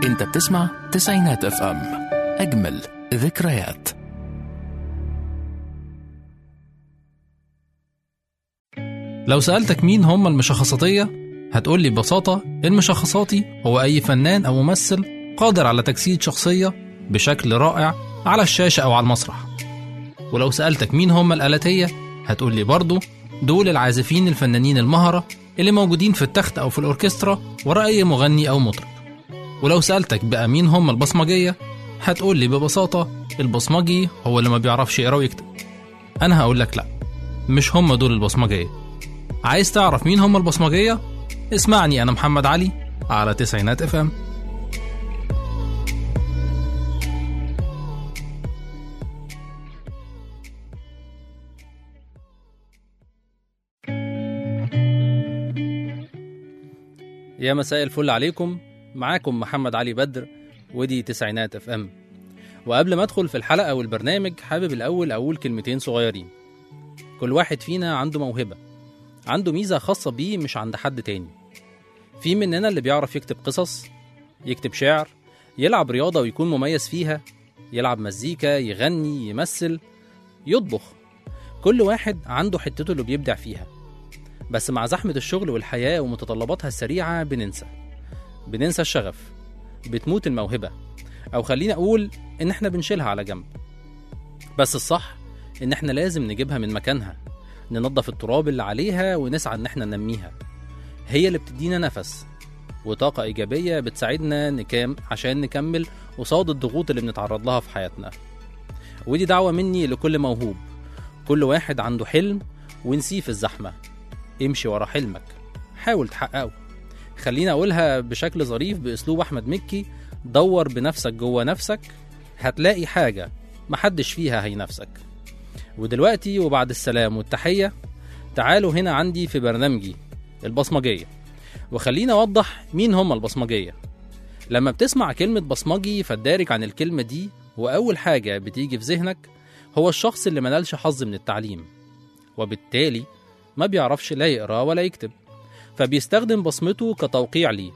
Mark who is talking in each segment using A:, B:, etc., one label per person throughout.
A: انت بتسمع تسعينات اف ام اجمل ذكريات
B: لو سألتك مين هم المشخصاتية هتقول لي ببساطة المشخصاتي هو أي فنان أو ممثل قادر على تجسيد شخصية بشكل رائع على الشاشة أو على المسرح ولو سألتك مين هم الآلاتية هتقول لي برضو دول العازفين الفنانين المهرة اللي موجودين في التخت أو في الأوركسترا ورا أي مغني أو مطرب ولو سألتك بقى مين هم البصمجية هتقول لي ببساطة البصمجي هو اللي ما بيعرفش يقرا ويكتب أنا هقول لك لأ مش هم دول البصمجية عايز تعرف مين هم البصمجية؟ اسمعني أنا محمد علي على تسعينات اف ام يا مساء الفل عليكم معاكم محمد علي بدر ودي تسعينات اف ام وقبل ما ادخل في الحلقة والبرنامج حابب الأول أقول كلمتين صغيرين كل واحد فينا عنده موهبة عنده ميزة خاصة بيه مش عند حد تاني في مننا اللي بيعرف يكتب قصص يكتب شعر يلعب رياضة ويكون مميز فيها يلعب مزيكا يغني يمثل يطبخ كل واحد عنده حتته اللي بيبدع فيها بس مع زحمة الشغل والحياة ومتطلباتها السريعة بننسى بننسى الشغف بتموت الموهبة أو خلينا أقول إن إحنا بنشيلها على جنب بس الصح إن إحنا لازم نجيبها من مكانها ننظف التراب اللي عليها ونسعى إن إحنا ننميها هي اللي بتدينا نفس وطاقة إيجابية بتساعدنا نكام عشان نكمل قصاد الضغوط اللي بنتعرض لها في حياتنا ودي دعوة مني لكل موهوب كل واحد عنده حلم ونسيه في الزحمة امشي ورا حلمك حاول تحققه خليني أقولها بشكل ظريف بأسلوب أحمد مكي دور بنفسك جوه نفسك هتلاقي حاجة محدش فيها هينافسك ودلوقتي وبعد السلام والتحية تعالوا هنا عندي في برنامجي البصمجية وخليني أوضح مين هم البصمجية لما بتسمع كلمة بصمجي فالدارج عن الكلمة دي وأول حاجة بتيجي في ذهنك هو الشخص اللي منالش حظ من التعليم وبالتالي ما بيعرفش لا يقرأ ولا يكتب فبيستخدم بصمته كتوقيع ليه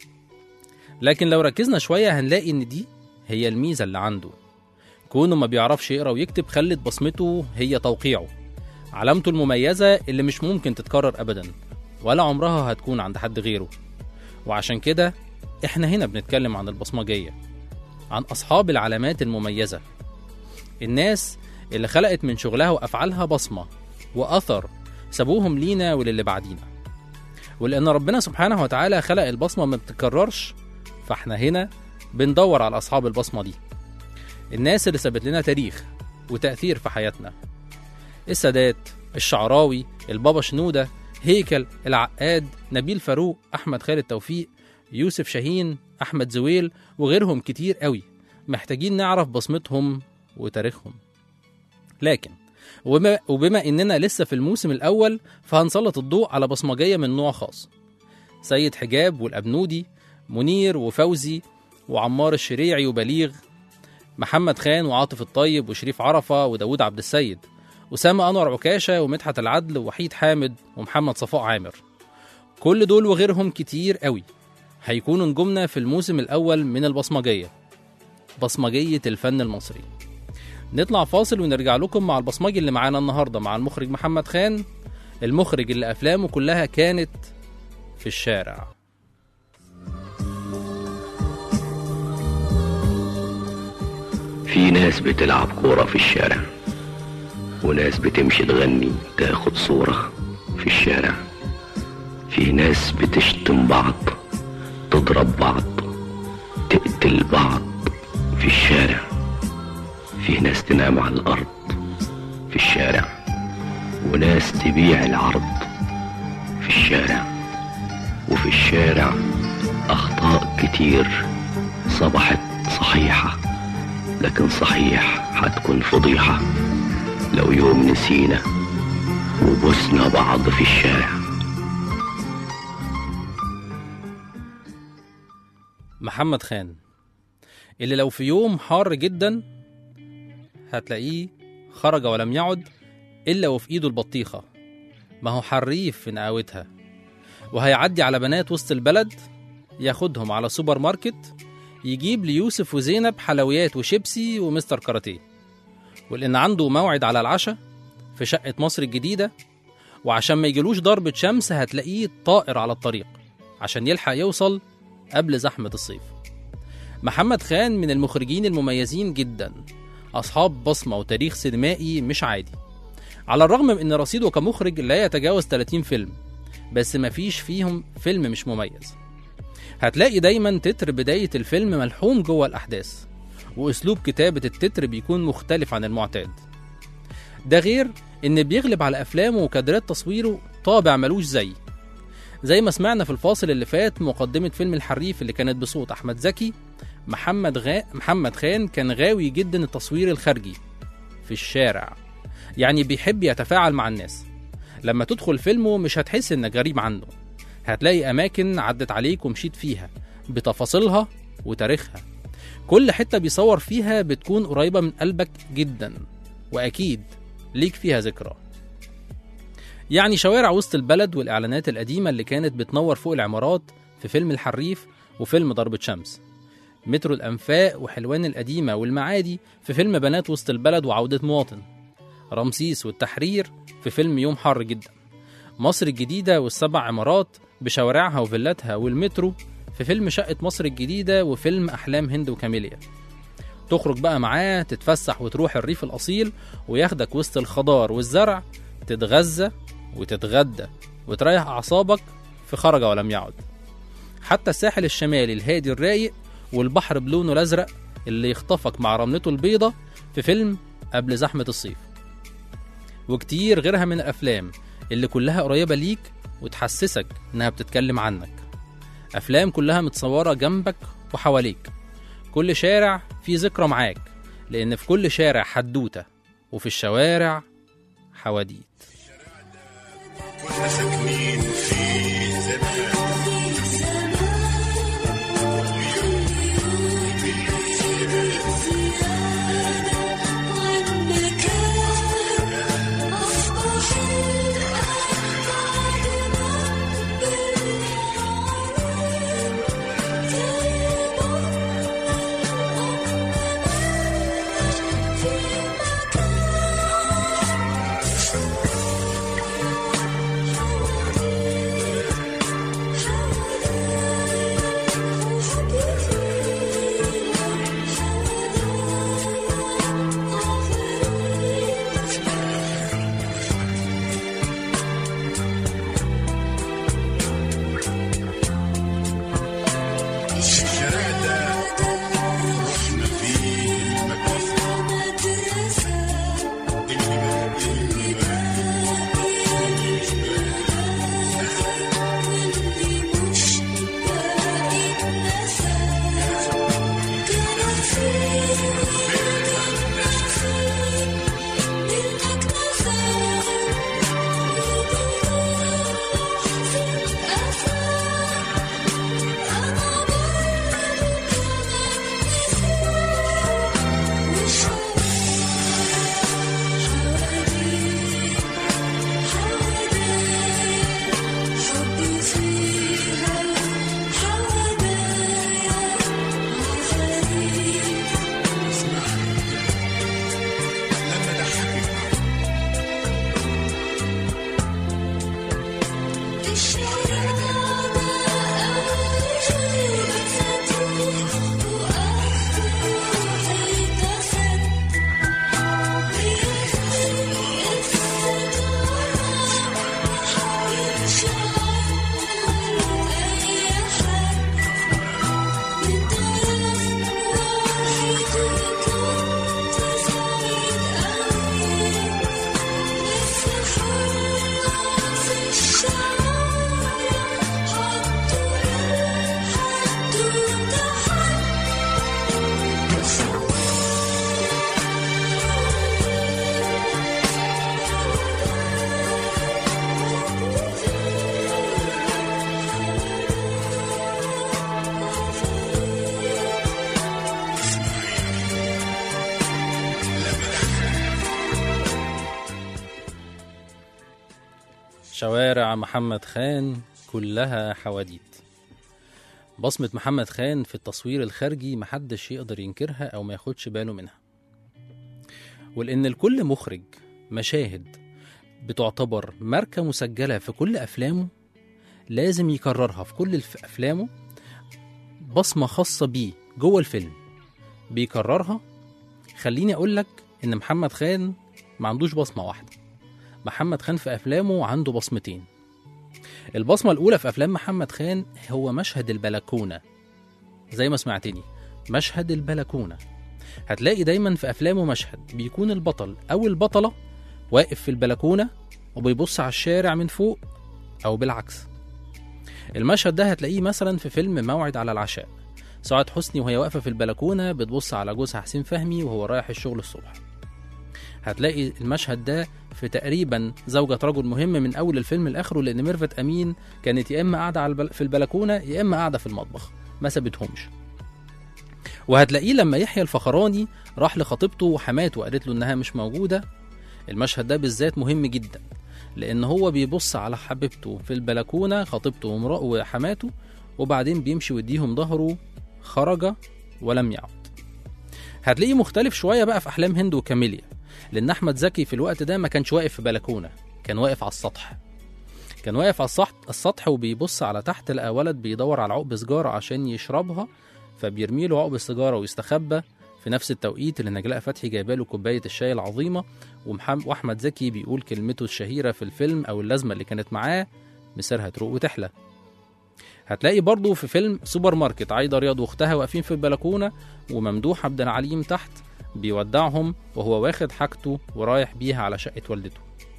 B: لكن لو ركزنا شوية هنلاقي إن دي هي الميزة اللي عنده كونه ما بيعرفش يقرأ ويكتب خلت بصمته هي توقيعه علامته المميزة اللي مش ممكن تتكرر أبدا ولا عمرها هتكون عند حد غيره وعشان كده احنا هنا بنتكلم عن البصمجية عن أصحاب العلامات المميزة الناس اللي خلقت من شغلها وأفعالها بصمة وأثر سابوهم لينا وللي بعدينا ولأن ربنا سبحانه وتعالى خلق البصمة ما بتتكررش فاحنا هنا بندور على أصحاب البصمة دي الناس اللي سابت لنا تاريخ وتأثير في حياتنا السادات الشعراوي البابا شنودة هيكل العقاد نبيل فاروق أحمد خالد توفيق يوسف شاهين أحمد زويل وغيرهم كتير قوي محتاجين نعرف بصمتهم وتاريخهم لكن وبما, وبما إننا لسه في الموسم الأول فهنسلط الضوء على بصمجية من نوع خاص سيد حجاب والأبنودي منير وفوزي وعمار الشريعي وبليغ محمد خان وعاطف الطيب وشريف عرفة وداود عبد السيد أسامة أنور عكاشة ومدحت العدل ووحيد حامد ومحمد صفاء عامر كل دول وغيرهم كتير قوي هيكونوا نجومنا في الموسم الأول من البصمجية بصمجية الفن المصري نطلع فاصل ونرجع لكم مع البصمجي اللي معانا النهاردة مع المخرج محمد خان المخرج اللي أفلامه كلها كانت في الشارع
C: في ناس بتلعب كورة في الشارع وناس بتمشي تغني تاخد صورة في الشارع في ناس بتشتم بعض تضرب بعض تقتل بعض في الشارع في ناس تنام على الأرض في الشارع وناس تبيع العرض في الشارع وفي الشارع أخطاء كتير صبحت صحيحة لكن صحيح هتكون فضيحة لو يوم نسينا وبوسنا بعض في الشارع
B: محمد خان اللي لو في يوم حار جدا هتلاقيه خرج ولم يعد إلا وفي إيده البطيخة ما هو حريف في نقاوتها وهيعدي على بنات وسط البلد ياخدهم على سوبر ماركت يجيب ليوسف وزينب حلويات وشيبسي ومستر كاراتيه ولأن عنده موعد على العشاء في شقة مصر الجديدة وعشان ما يجيلوش ضربة شمس هتلاقيه طائر على الطريق عشان يلحق يوصل قبل زحمة الصيف محمد خان من المخرجين المميزين جدا أصحاب بصمة وتاريخ سينمائي مش عادي على الرغم من أن رصيده كمخرج لا يتجاوز 30 فيلم بس مفيش فيهم فيلم مش مميز هتلاقي دايما تتر بداية الفيلم ملحوم جوه الأحداث وأسلوب كتابة التتر بيكون مختلف عن المعتاد ده غير إن بيغلب على أفلامه وكادرات تصويره طابع ملوش زي زي ما سمعنا في الفاصل اللي فات مقدمة فيلم الحريف اللي كانت بصوت أحمد زكي محمد غا... محمد خان كان غاوي جدا التصوير الخارجي في الشارع يعني بيحب يتفاعل مع الناس لما تدخل فيلمه مش هتحس انك غريب عنه هتلاقي أماكن عدت عليك ومشيت فيها بتفاصيلها وتاريخها كل حتة بيصور فيها بتكون قريبة من قلبك جدا وأكيد ليك فيها ذكرى يعني شوارع وسط البلد والإعلانات القديمة اللي كانت بتنور فوق العمارات في فيلم الحريف وفيلم ضربة شمس مترو الأنفاق وحلوان القديمة والمعادي في فيلم بنات وسط البلد وعودة مواطن رمسيس والتحرير في فيلم يوم حر جدا مصر الجديدة والسبع عمارات بشوارعها وفيلاتها والمترو في فيلم شقة مصر الجديدة وفيلم أحلام هند وكاميليا تخرج بقى معاه تتفسح وتروح الريف الأصيل وياخدك وسط الخضار والزرع تتغذى وتتغدى وتريح أعصابك في خرج ولم يعد حتى الساحل الشمالي الهادي الرايق والبحر بلونه الأزرق اللي يخطفك مع رملته البيضة في فيلم قبل زحمة الصيف وكتير غيرها من الأفلام اللي كلها قريبة ليك وتحسسك إنها بتتكلم عنك أفلام كلها متصورة جنبك وحواليك كل شارع فيه ذكرى معاك لأن في كل شارع حدوتة وفي الشوارع حواديت
D: كنا ساكنين في زمان الشارع ده رحنا فيه المدرسة اللي ما اللي لما ضحكت
B: شوارع محمد خان كلها حواديت بصمة محمد خان في التصوير الخارجي محدش يقدر ينكرها أو ما ياخدش باله منها ولأن لكل مخرج مشاهد بتعتبر ماركة مسجلة في كل أفلامه لازم يكررها في كل الف- أفلامه بصمة خاصة بيه جوه الفيلم بيكررها خليني أقول لك إن محمد خان ما عندوش بصمة واحدة محمد خان في أفلامه عنده بصمتين البصمة الأولى في أفلام محمد خان هو مشهد البلكونة زي ما سمعتني مشهد البلكونة هتلاقي دايما في أفلامه مشهد بيكون البطل أو البطلة واقف في البلكونة وبيبص على الشارع من فوق أو بالعكس المشهد ده هتلاقيه مثلا في فيلم موعد على العشاء سعاد حسني وهي واقفة في البلكونة بتبص على جوزها حسين فهمي وهو رايح الشغل الصبح هتلاقي المشهد ده في تقريبا زوجة رجل مهم من أول الفيلم لآخره لأن ميرفت أمين كانت يا إما قاعدة على البل... في البلكونة يا إما قاعدة في المطبخ ما سابتهمش وهتلاقيه لما يحيى الفخراني راح لخطيبته وحماته وقالت له إنها مش موجودة المشهد ده بالذات مهم جدا لأن هو بيبص على حبيبته في البلكونة خطيبته ومرأة وحماته وبعدين بيمشي ويديهم ظهره خرج ولم يعد هتلاقيه مختلف شوية بقى في أحلام هند وكاميليا لأن أحمد زكي في الوقت ده ما كانش واقف في بلكونة كان واقف على السطح كان واقف على السطح, السطح وبيبص على تحت لقى ولد بيدور على عقب سيجارة عشان يشربها فبيرمي له عقب السيجارة ويستخبى في نفس التوقيت اللي نجلاء فتحي جايبه له كوباية الشاي العظيمة ومحمد وأحمد زكي بيقول كلمته الشهيرة في الفيلم أو اللازمة اللي كانت معاه مسيرها تروق وتحلى هتلاقي برضه في فيلم سوبر ماركت عايدة رياض واختها واقفين في البلكونة وممدوح عبد العليم تحت بيودعهم وهو واخد حاجته ورايح بيها على شقة والدته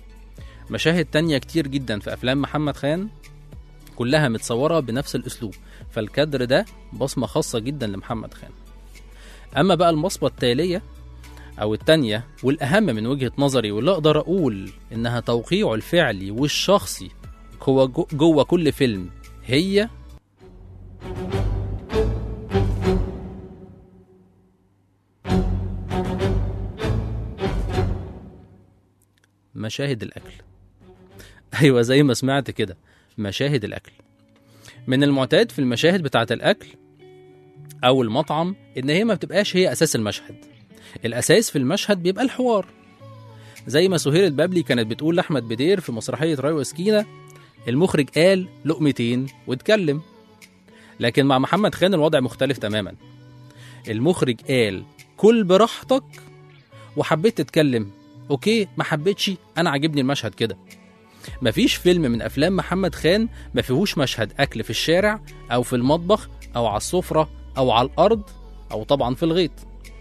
B: مشاهد تانية كتير جدا في أفلام محمد خان كلها متصورة بنفس الأسلوب فالكادر ده بصمة خاصة جدا لمحمد خان أما بقى البصمة التالية أو التانية والأهم من وجهة نظري واللي أقدر أقول إنها توقيعه الفعلي والشخصي هو جو- جوه كل فيلم هي مشاهد الأكل أيوة زي ما سمعت كده مشاهد الأكل من المعتاد في المشاهد بتاعة الأكل أو المطعم إن هي ما بتبقاش هي أساس المشهد الأساس في المشهد بيبقى الحوار زي ما سهير البابلي كانت بتقول لأحمد بدير في مسرحية راي وسكينة المخرج قال لقمتين واتكلم لكن مع محمد خان الوضع مختلف تماما المخرج قال كل براحتك وحبيت تتكلم اوكي ما حبيتش انا عاجبني المشهد كده مفيش فيلم من افلام محمد خان ما فيهوش مشهد اكل في الشارع او في المطبخ او على السفره او على الارض او طبعا في الغيط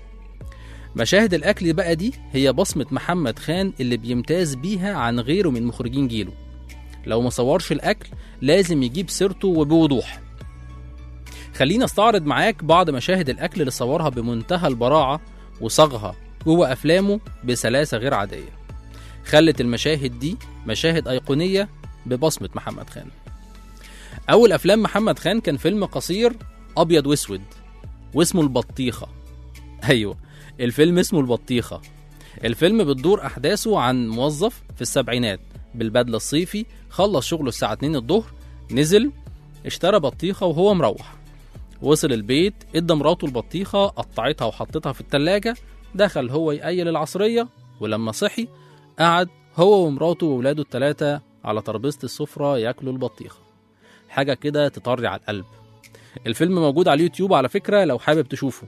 B: مشاهد الاكل بقى دي هي بصمه محمد خان اللي بيمتاز بيها عن غيره من مخرجين جيله لو ما صورش الاكل لازم يجيب سيرته وبوضوح خليني استعرض معاك بعض مشاهد الاكل اللي صورها بمنتهى البراعه وصاغها جوه افلامه بسلاسه غير عاديه خلت المشاهد دي مشاهد ايقونيه ببصمه محمد خان اول افلام محمد خان كان فيلم قصير ابيض واسود واسمه البطيخه ايوه الفيلم اسمه البطيخه الفيلم بتدور احداثه عن موظف في السبعينات بالبدله الصيفي خلص شغله الساعه 2 الظهر نزل اشترى بطيخه وهو مروح وصل البيت ادى مراته البطيخه قطعتها وحطتها في التلاجة دخل هو يقيل العصريه ولما صحي قعد هو ومراته وولاده التلاتة على ترابيزة السفرة ياكلوا البطيخة حاجة كده تطري على القلب الفيلم موجود على اليوتيوب على فكرة لو حابب تشوفه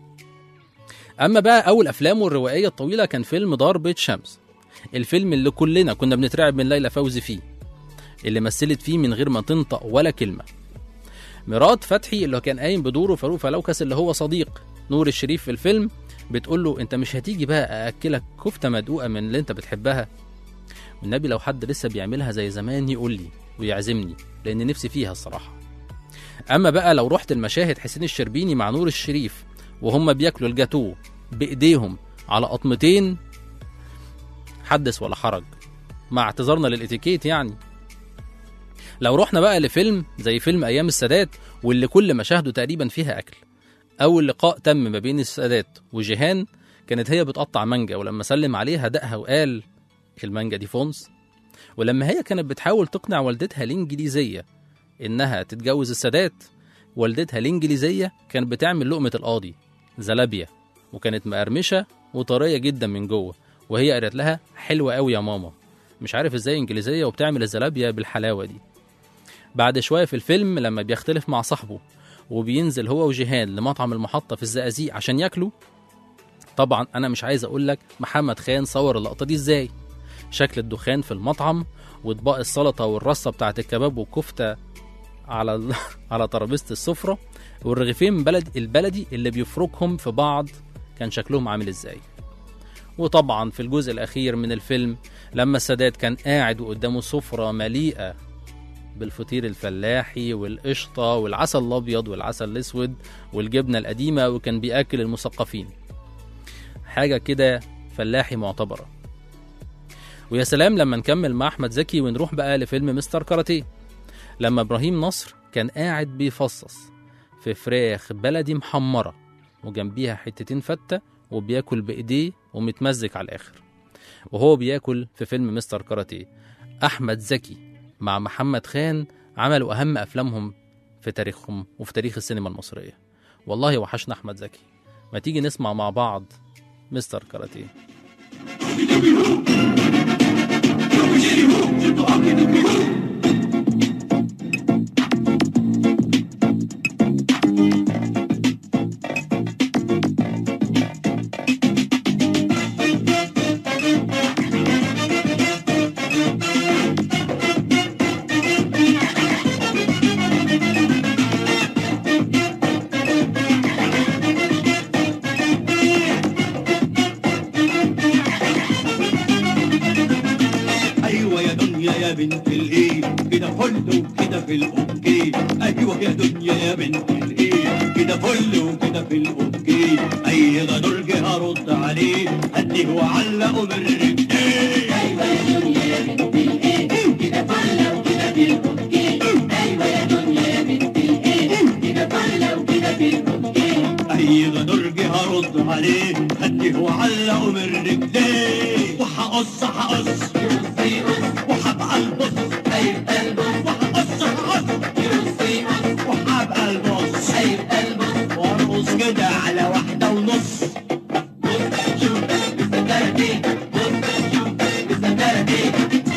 B: أما بقى أول أفلامه الروائية الطويلة كان فيلم دار بيت شمس الفيلم اللي كلنا كنا بنترعب من ليلى فوزي فيه اللي مثلت فيه من غير ما تنطق ولا كلمة مراد فتحي اللي كان قايم بدوره فاروق فلوكس اللي هو صديق نور الشريف في الفيلم بتقول له انت مش هتيجي بقى ااكلك كفته مدقوقه من اللي انت بتحبها والنبي لو حد لسه بيعملها زي زمان يقول لي ويعزمني لان نفسي فيها الصراحه اما بقى لو رحت المشاهد حسين الشربيني مع نور الشريف وهم بياكلوا الجاتوه بايديهم على قطمتين حدث ولا حرج مع اعتذارنا للاتيكيت يعني لو رحنا بقى لفيلم زي فيلم ايام السادات واللي كل مشاهده تقريبا فيها اكل اول لقاء تم ما بين السادات وجيهان كانت هي بتقطع مانجا ولما سلم عليها دقها وقال المانجا دي فونس ولما هي كانت بتحاول تقنع والدتها الانجليزيه انها تتجوز السادات والدتها الإنجليزية كانت بتعمل لقمة القاضي زلابيا وكانت مقرمشة وطرية جدا من جوه وهي قالت لها حلوة قوي يا ماما مش عارف ازاي إنجليزية وبتعمل الزلابيا بالحلاوة دي بعد شوية في الفيلم لما بيختلف مع صاحبه وبينزل هو وجيهان لمطعم المحطة في الزقازيق عشان ياكلوا طبعا أنا مش عايز أقول لك محمد خان صور اللقطة دي ازاي شكل الدخان في المطعم واطباق السلطة والرصة بتاعت الكباب والكفتة على ال- على ترابيزة السفرة والرغيفين بلد البلدي اللي بيفركهم في بعض كان شكلهم عامل ازاي وطبعا في الجزء الأخير من الفيلم لما السادات كان قاعد وقدامه سفرة مليئة بالفطير الفلاحي والقشطة والعسل الأبيض والعسل الأسود والجبنة القديمة وكان بيأكل المثقفين حاجة كده فلاحي معتبرة ويا سلام لما نكمل مع أحمد زكي ونروح بقى لفيلم مستر كاراتيه لما إبراهيم نصر كان قاعد بيفصص في فراخ بلدي محمرة وجنبيها حتتين فتة وبياكل بإيديه ومتمزج على الآخر وهو بياكل في فيلم مستر كاراتيه أحمد زكي مع محمد خان عملوا أهم أفلامهم في تاريخهم وفي تاريخ السينما المصرية والله وحشنا أحمد زكي ما تيجي نسمع مع بعض مستر كاراتيه
E: ايوه يا دنيا يا بنت الايه كده فل وكده في الاوكي ايوه يا دنيا يا بنت الايه كده فل وكده في الاوكي اي غدرج هرد عليه هديه وعلقه من رجليه ايوه يا دنيا يا بنت الايه كده فل وكده في الاوكي ايوه يا دنيا يا بنت الايه كده فل وكده في الاوكي اي غدرج هرد عليه هديه وعلقه من رجليه وهقص هقص وهبقى البص هيبقى البص وهقص هقص وهبقى البص هيبقى البص وارقص كده على واحدة ونص بص شوف بالسكرتي بص شوف بالسكرتي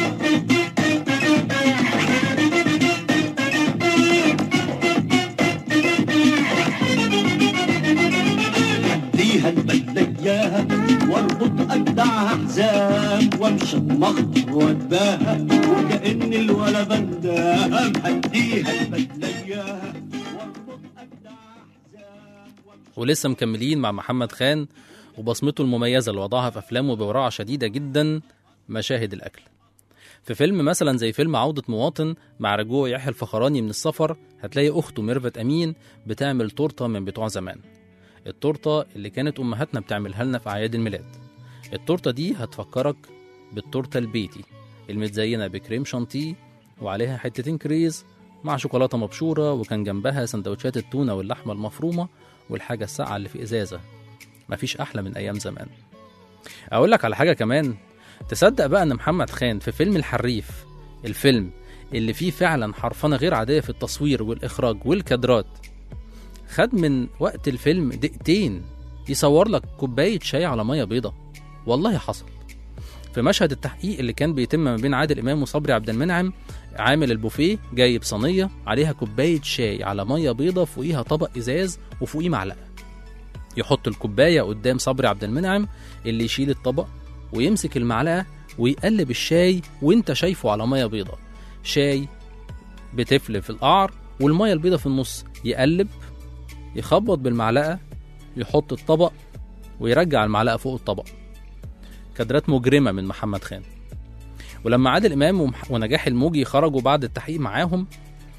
E: ليها البدلة اياها واربط اجدعها حزام وامشي اتمخطر واتباهى وكأن الولا بندام هديها البدلة اياها واربط اجدعها حزام وامشي
B: ولسه مكملين مع محمد خان وبصمته المميزة اللي وضعها في أفلامه بورعة شديدة جدا مشاهد الأكل في فيلم مثلا زي فيلم عودة مواطن مع رجوع يحيى الفخراني من السفر هتلاقي أخته ميرفت أمين بتعمل تورتة من بتوع زمان التورتة اللي كانت أمهاتنا بتعملها لنا في أعياد الميلاد التورتة دي هتفكرك بالتورتة البيتي المتزينة بكريم شانتيه وعليها حتتين كريز مع شوكولاتة مبشورة وكان جنبها سندوتشات التونة واللحمة المفرومة والحاجة الساقعة اللي في إزازة مفيش أحلى من أيام زمان أقول لك على حاجة كمان تصدق بقى إن محمد خان في فيلم الحريف الفيلم اللي فيه فعلا حرفنة غير عادية في التصوير والإخراج والكادرات خد من وقت الفيلم دقيقتين يصور لك كوباية شاي على مية بيضة والله حصل في مشهد التحقيق اللي كان بيتم ما بين عادل إمام وصبري عبد المنعم عامل البوفيه جايب صينية عليها كوباية شاي على مية بيضة فوقيها طبق إزاز وفوقيه معلقة يحط الكوباية قدام صبري عبد المنعم اللي يشيل الطبق ويمسك المعلقة ويقلب الشاي وانت شايفه على مية بيضة شاي بتفل في القعر والمية البيضة في النص يقلب يخبط بالمعلقة يحط الطبق ويرجع المعلقة فوق الطبق كادرات مجرمة من محمد خان ولما عادل إمام ومح- ونجاح الموجي خرجوا بعد التحقيق معاهم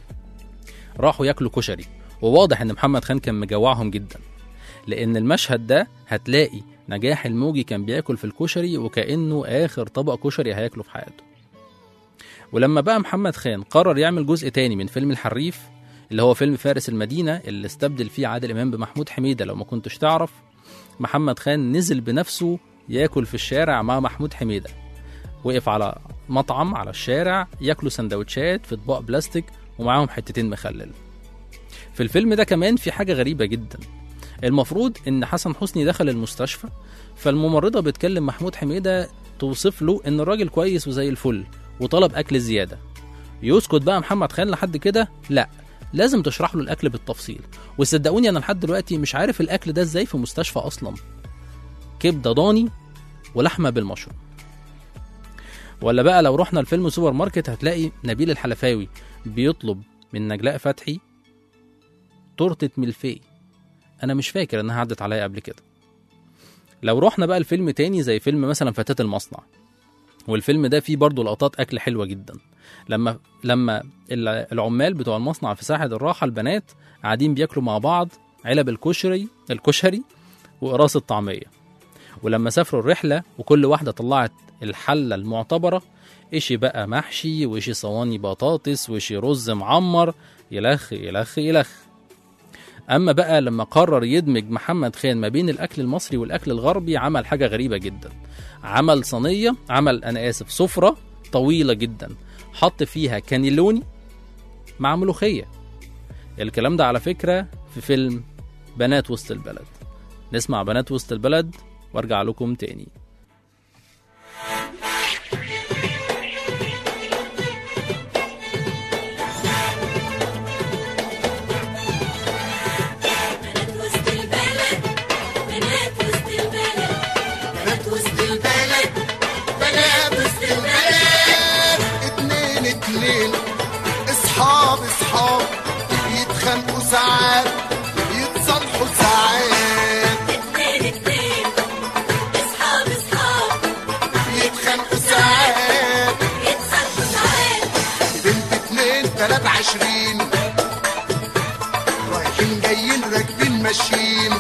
B: راحوا ياكلوا كشري وواضح إن محمد خان كان مجوعهم جدا لأن المشهد ده هتلاقي نجاح الموجي كان بياكل في الكشري وكأنه آخر طبق كشري هياكله في حياته ولما بقى محمد خان قرر يعمل جزء تاني من فيلم الحريف اللي هو فيلم فارس المدينة اللي استبدل فيه عادل إمام بمحمود حميدة لو ما كنتش تعرف محمد خان نزل بنفسه ياكل في الشارع مع محمود حميدة وقف على مطعم على الشارع ياكلوا سندوتشات في اطباق بلاستيك ومعاهم حتتين مخلل في الفيلم ده كمان في حاجة غريبة جدا المفروض ان حسن حسني دخل المستشفى فالممرضة بتكلم محمود حميدة توصف له ان الراجل كويس وزي الفل وطلب اكل زيادة يسكت بقى محمد خان لحد كده لا لازم تشرح له الاكل بالتفصيل وصدقوني انا لحد دلوقتي مش عارف الاكل ده ازاي في مستشفى اصلا كبده ضاني ولحمه بالمشروم ولا بقى لو رحنا الفيلم سوبر ماركت هتلاقي نبيل الحلفاوي بيطلب من نجلاء فتحي تورتة ملفي انا مش فاكر انها عدت عليا قبل كده لو رحنا بقى الفيلم تاني زي فيلم مثلا فتاة المصنع والفيلم ده فيه برضه لقطات اكل حلوه جدا لما لما ال- العمال بتوع المصنع في ساحه الراحه البنات قاعدين بياكلوا مع بعض علب الكشري الكشري وقراص الطعميه ولما سافروا الرحله وكل واحده طلعت الحله المعتبره إشي بقى محشي وإشي صواني بطاطس وإشي رز معمر يلخ يلخ يلخ أما بقى لما قرر يدمج محمد خان ما بين الأكل المصري والأكل الغربي عمل حاجة غريبة جدا عمل صينية عمل أنا آسف سفرة طويلة جدا حط فيها كانيلوني مع ملوخية الكلام ده على فكرة في فيلم بنات وسط البلد نسمع بنات وسط البلد وارجع لكم تاني
F: بنات وسط البلد بنات وسط البلد
D: بنات وسط البلد بنات وسط البلد اتنين اتنين اصحاب اصحاب يتخانقوا ساعات يتصالحوا ساعات
F: اتنين اتنين اصحاب اصحاب
D: يتخانقوا ساعات
F: يتصالحوا ساعات
D: بنت اتنين تلات عشرين رايحين جايين راكبين ماشيين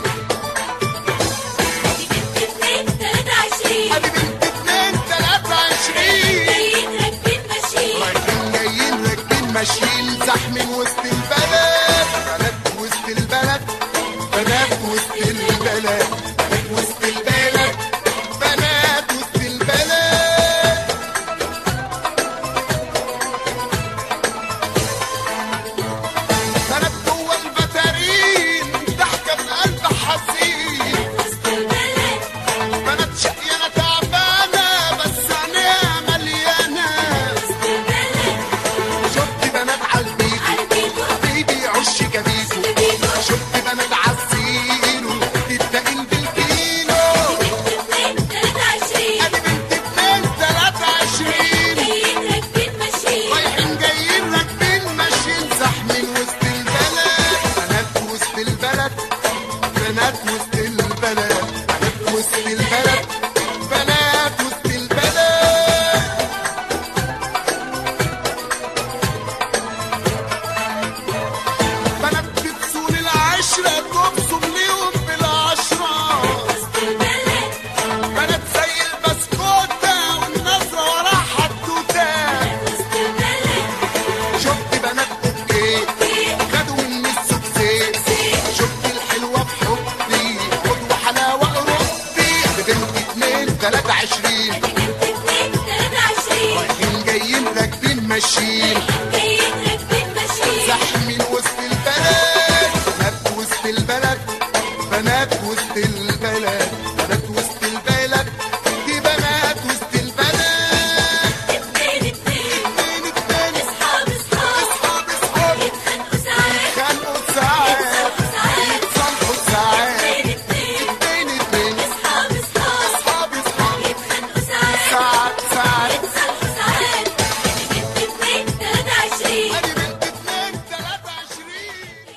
F: دي بنت اتنين تلاتة عشرين
D: ادي بنت اتنين تلات عشرين
F: جايين راكبين ماشيين
D: رايحين جايين راكبين ماشيين زحمين وسط البلد بنات وسط البلد بنات وسط البلد بنات وسط البلد بنات وسط البلد بنات جوه البتارين ضحكه في قلب حزين
F: وسط البلد
D: بنات شقيانه تعبانه بس عينيها مليانه
F: وسط البلد
D: شفت بنات عالبيت
F: عالبيتو
D: بيبيعوا الشيكابيكو
F: بيبيعوا
D: شفت بنات عالزيرو تتقل بالكيلو
F: اتنين تلاتة عشرين
D: ادي بنت اتنين تلاتة عشرين
F: جايين راكبين ماشيين
D: رايحين جايين راكبين ماشيين زحمين وسط البلد بنات وسط البلد بنات وسط البلد بنات وسط البلد بنات وسط البلد بنات بتسون العشرة تبصم ليهم بالعشرة
F: وسط البلد
D: بنات زي البسكوتة والنظرة وراها حدوتة
F: وسط البلد
D: شفت بنات اوكي خدوا مني السوكسي شفت الحلوة في حبي خد وحلاوة اوروبي بنت اتنين تلاتة عشرين
F: دي بنت اتنين تلاتة عشرين
D: رايحين جايين راكبين ماشيين
F: جايين راكبين ماشيين
D: زحمين وسط البلد بنات وسط البلد بنات وسط البلد بنات وسط البلد دي بنات وسط البلد
F: اتنين اتنين
D: اتنين اتنين
F: اصحاب اصحاب
D: اصحاب اصحاب
F: يتخانقوا ساعات
D: خانقوا ساعات
F: يتصالحوا ساعات
D: يتصالحوا ساعات
F: اتنين اتنين
D: اتنين اتنين
F: اصحاب اصحاب
D: اصحاب اصحاب
F: يتخانقوا ساعات
D: ساعات ساعات
F: يتصالحوا ساعات دي بنت اتنين تلاتة عشرين
D: ادي بنت اتنين تلاتة عشرين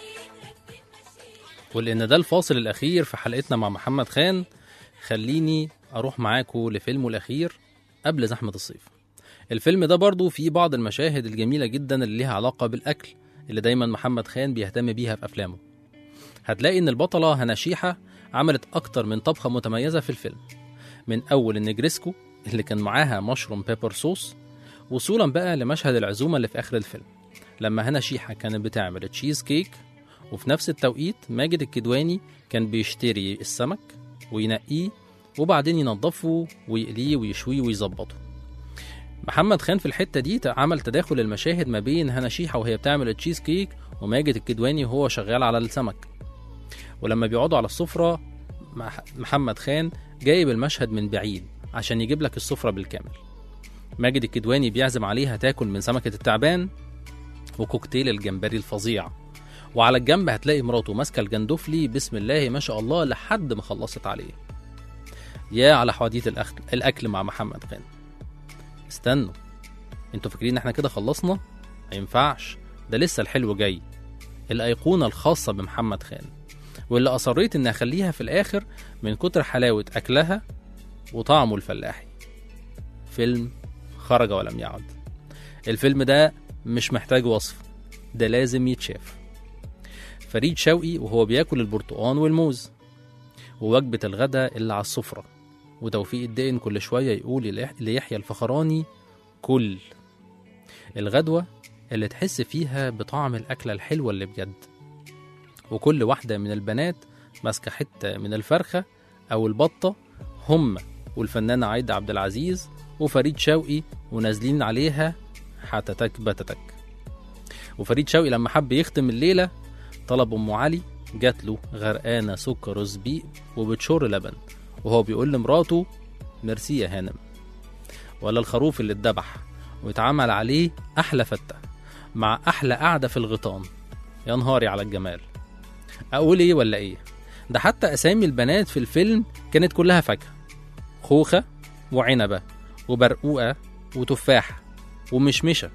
B: ولأن ده الفاصل الأخير في حلقتنا مع محمد خان خليني أروح معاكم لفيلمه الأخير قبل زحمة الصيف الفيلم ده برضو فيه بعض المشاهد الجميلة جدا اللي ليها علاقة بالأكل اللي دايما محمد خان بيهتم بيها في أفلامه هتلاقي إن البطلة هنا شيحة عملت أكتر من طبخة متميزة في الفيلم من أول النجريسكو اللي كان معاها مشروم بيبر صوص وصولا بقى لمشهد العزومة اللي في آخر الفيلم لما هنا شيحة كانت بتعمل تشيز كيك وفي نفس التوقيت ماجد الكدواني كان بيشتري السمك وينقيه وبعدين ينضفه ويقليه ويشويه ويظبطه محمد خان في الحتة دي عمل تداخل المشاهد ما بين هنا شيحة وهي بتعمل التشيز كيك وماجد الكدواني وهو شغال على السمك ولما بيقعدوا على السفرة مع- محمد خان جايب المشهد من بعيد عشان يجيب لك السفرة بالكامل ماجد الكدواني بيعزم عليها تاكل من سمكة التعبان وكوكتيل الجمبري الفظيع وعلى الجنب هتلاقي مراته ماسكة الجندفلي بسم الله ما شاء الله لحد ما خلصت عليه يا على حواديت الأكل, الأكل مع محمد خان استنوا انتوا فاكرين ان احنا كده خلصنا ما ينفعش ده لسه الحلو جاي الأيقونة الخاصة بمحمد خان واللي أصريت إني أخليها في الآخر من كتر حلاوة أكلها وطعمه الفلاحي فيلم خرج ولم يعد الفيلم ده مش محتاج وصف ده لازم يتشاف فريد شوقي وهو بياكل البرتقان والموز ووجبة الغداء اللي على السفرة وتوفيق الدقن كل شوية يقول ليح- ليحيى الفخراني كل الغدوة اللي تحس فيها بطعم الأكلة الحلوة اللي بجد وكل واحدة من البنات ماسكة حتة من الفرخة أو البطة هم والفنانة عايدة عبد العزيز وفريد شوقي ونازلين عليها حتتك بتتك وفريد شوقي لما حب يختم الليلة طلب أم علي جات له غرقانة سكر وزبيب وبتشر لبن وهو بيقول لمراته ميرسي يا هانم ولا الخروف اللي اتذبح واتعمل عليه أحلى فتة مع أحلى قعدة في الغيطان يا نهاري على الجمال أقول إيه ولا إيه ده حتى أسامي البنات في الفيلم كانت كلها فاكهة خوخة وعنبة وبرقوقة وتفاح ومشمشة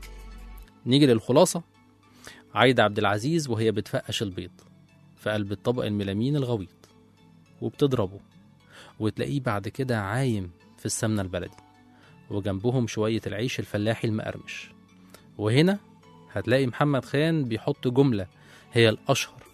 B: نيجي للخلاصة عايدة عبد العزيز وهي بتفقش البيض في قلب الطبق الميلامين الغويط وبتضربه وتلاقيه بعد كده عايم في السمنة البلدي وجنبهم شوية العيش الفلاحي المقرمش وهنا هتلاقي محمد خان بيحط جملة هي الأشهر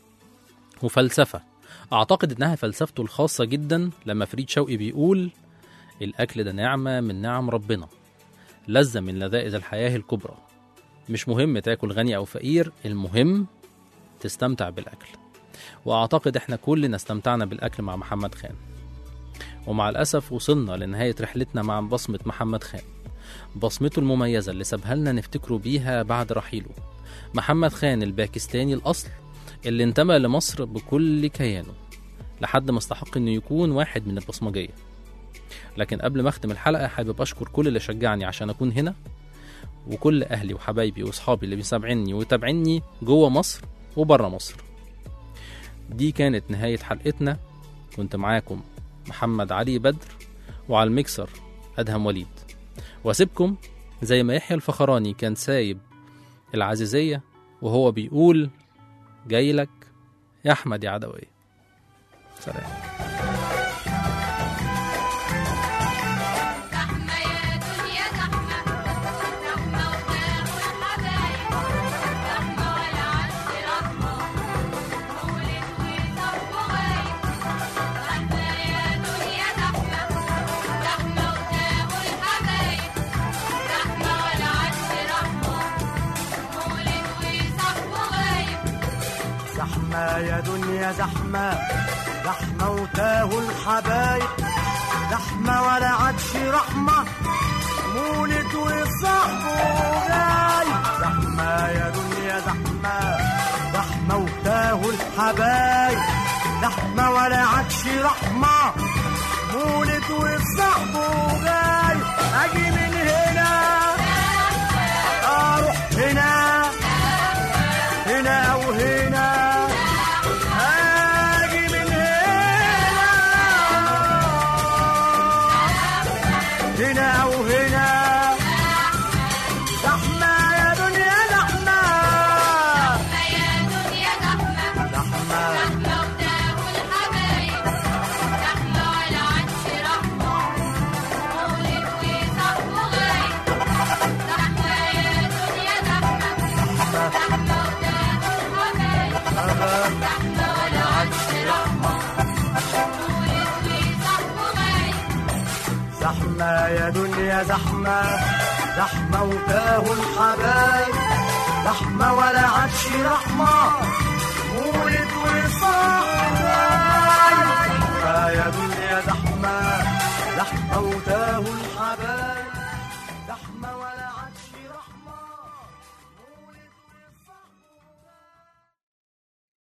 B: وفلسفة أعتقد إنها فلسفته الخاصة جدا لما فريد شوقي بيقول الأكل ده نعمة من نعم ربنا لذة من لذائذ الحياة الكبرى مش مهم تاكل غني أو فقير المهم تستمتع بالأكل وأعتقد إحنا كلنا استمتعنا بالأكل مع محمد خان ومع الأسف وصلنا لنهاية رحلتنا مع بصمة محمد خان بصمته المميزة اللي سابها لنا نفتكره بيها بعد رحيله محمد خان الباكستاني الأصل اللي انتمى لمصر بكل كيانه لحد ما استحق انه يكون واحد من البصمجية لكن قبل ما اختم الحلقة حابب اشكر كل اللي شجعني عشان اكون هنا وكل اهلي وحبايبي واصحابي اللي بيسامعني ويتابعني جوه مصر وبره مصر دي كانت نهاية حلقتنا كنت معاكم محمد علي بدر وعلى الميكسر أدهم وليد واسيبكم زي ما يحيى الفخراني كان سايب العزيزية وهو بيقول جاي لك يا أحمد يا عدوية سلام
F: زحمة يا دنيا زحمة زحمة وتاخد حبايب زحمة ولا عد رحمة مولد وصف غايب زحمة يا دنيا زحمة زحمة وتاخد حبايب زحمة ولا عد رحمة مولد وصف غايب
G: زحمة يا دنيا زحمة زحمة وتاهوا الحبايب زحمة ولا عادش رحمة مولد وصاحبه غايب زحمة يا دنيا زحمة زحمة وتاهوا الحبايب زحمة ولا عادش رحمة مولد وصاحبه غايب أجي من هنا أروح هنا هنا أو هنا أجي من هنا هنا أو هنا زحمة يا دنيا زحمة
F: زحمة يا دنيا زحمة
G: زحمة
F: زحمة وتاكل حبايب زحمة ولا عادش رحمة مولد وصاحبه غايب زحمة يا دنيا زحمة زحمة وتاكل حبايب زحمة ولا عادش رحمة مولد وصاحبه غايب
G: زحمة يا دنيا زحمة زحمة وتاهوا الحبايب زحمة ولا عادش رحمة